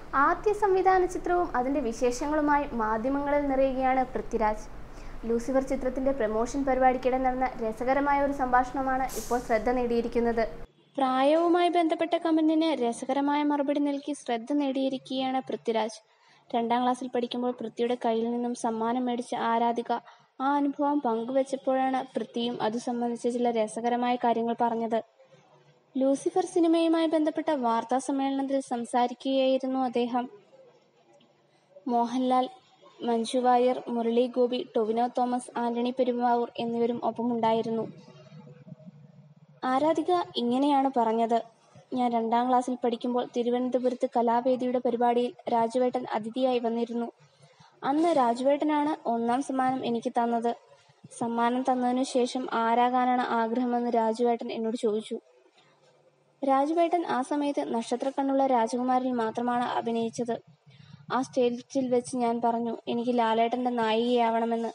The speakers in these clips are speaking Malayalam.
ആദ്യ സംവിധാന ചിത്രവും അതിൻ്റെ വിശേഷങ്ങളുമായി മാധ്യമങ്ങളിൽ നിറയുകയാണ് പൃഥ്വിരാജ് ലൂസിഫർ ചിത്രത്തിന്റെ പ്രമോഷൻ പരിപാടിക്കിടെ നടന്ന രസകരമായ ഒരു സംഭാഷണമാണ് ഇപ്പോൾ ശ്രദ്ധ നേടിയിരിക്കുന്നത് പ്രായവുമായി ബന്ധപ്പെട്ട കമന്റിന് രസകരമായ മറുപടി നൽകി ശ്രദ്ധ നേടിയിരിക്കുകയാണ് പൃഥ്വിരാജ് രണ്ടാം ക്ലാസ്സിൽ പഠിക്കുമ്പോൾ പൃഥ്വിയുടെ കയ്യിൽ നിന്നും സമ്മാനം മേടിച്ച ആരാധിക ആ അനുഭവം പങ്കുവച്ചപ്പോഴാണ് പൃഥ്വിയും അത് സംബന്ധിച്ച ചില രസകരമായ കാര്യങ്ങൾ പറഞ്ഞത് ലൂസിഫർ സിനിമയുമായി ബന്ധപ്പെട്ട വാർത്താ സമ്മേളനത്തിൽ സംസാരിക്കുകയായിരുന്നു അദ്ദേഹം മോഹൻലാൽ മഞ്ജു വാര്യർ മുരളി ഗോപി ടൊവിനോ തോമസ് ആന്റണി പെരുമ്പാവൂർ എന്നിവരും ഒപ്പമുണ്ടായിരുന്നു ആരാധിക ഇങ്ങനെയാണ് പറഞ്ഞത് ഞാൻ രണ്ടാം ക്ലാസ്സിൽ പഠിക്കുമ്പോൾ തിരുവനന്തപുരത്ത് കലാവേദിയുടെ പരിപാടിയിൽ രാജുവേട്ടൻ അതിഥിയായി വന്നിരുന്നു അന്ന് രാജുവേട്ടനാണ് ഒന്നാം സമ്മാനം എനിക്ക് തന്നത് സമ്മാനം തന്നതിനു ശേഷം ആരാകാനാണ് ആഗ്രഹമെന്ന് രാജുവേട്ടൻ എന്നോട് ചോദിച്ചു രാജുവേട്ടൻ ആ സമയത്ത് നക്ഷത്രക്കണ്ണുള്ള രാജകുമാരിൽ മാത്രമാണ് അഭിനയിച്ചത് ആ സ്റ്റേജിൽ വെച്ച് ഞാൻ പറഞ്ഞു എനിക്ക് ലാലേട്ടന്റെ നായികയാവണമെന്ന്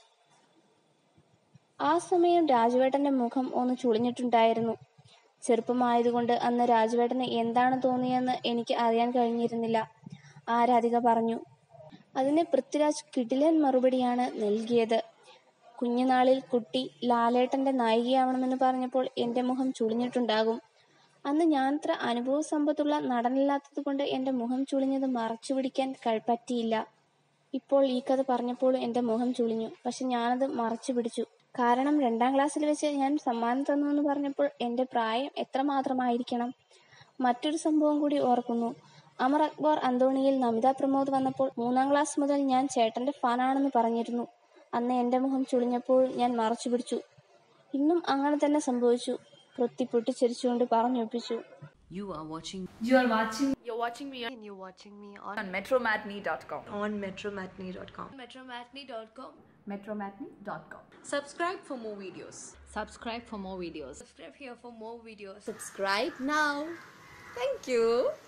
ആ സമയം രാജുവേട്ടന്റെ മുഖം ഒന്ന് ചുളിഞ്ഞിട്ടുണ്ടായിരുന്നു ചെറുപ്പമായതുകൊണ്ട് അന്ന് രാജുവേട്ടന് എന്താണ് തോന്നിയെന്ന് എനിക്ക് അറിയാൻ കഴിഞ്ഞിരുന്നില്ല ആരാധിക പറഞ്ഞു അതിന് പൃഥ്വിരാജ് കിടിലൻ മറുപടിയാണ് നൽകിയത് കുഞ്ഞുനാളിൽ കുട്ടി ലാലേട്ടന്റെ നായികയാവണമെന്ന് പറഞ്ഞപ്പോൾ എന്റെ മുഖം ചുളിഞ്ഞിട്ടുണ്ടാകും അന്ന് ഞാനത്ര അനുഭവ സമ്പത്തുള്ള നടനല്ലാത്തത് കൊണ്ട് എന്റെ മുഖം ചുളിഞ്ഞത് മറച്ചു പിടിക്കാൻ കഴി- പറ്റിയില്ല ഇപ്പോൾ ഈ കഥ പറഞ്ഞപ്പോൾ എന്റെ മുഖം ചുളിഞ്ഞു പക്ഷെ ഞാനത് മറച്ചു പിടിച്ചു കാരണം രണ്ടാം ക്ലാസ്സിൽ വെച്ച് ഞാൻ സമ്മാനം തന്നു എന്ന് പറഞ്ഞപ്പോൾ എന്റെ പ്രായം എത്രമാത്രമായിരിക്കണം മറ്റൊരു സംഭവം കൂടി ഓർക്കുന്നു അമർ അക്ബർ അന്തോണിയിൽ നമിത പ്രമോദ് വന്നപ്പോൾ മൂന്നാം ക്ലാസ് മുതൽ ഞാൻ ചേട്ടന്റെ ഫാനാണെന്ന് പറഞ്ഞിരുന്നു അന്ന് എന്റെ മുഖം ചുളിഞ്ഞപ്പോൾ ഞാൻ മറച്ചു പിടിച്ചു ഇന്നും അങ്ങനെ തന്നെ സംഭവിച്ചു Prithvi പൊട്ടിച്ചിരിച്ചുകൊണ്ട് പറഞ്ഞൊപ്പിച്ചു You are watching You are watching You're watching me and you're watching me on, on metromatney.com. on metromatney.com. Metromatney.com. metromatney.com. subscribe for more videos subscribe for more videos Subscribe here for more videos. Subscribe now. Thank you.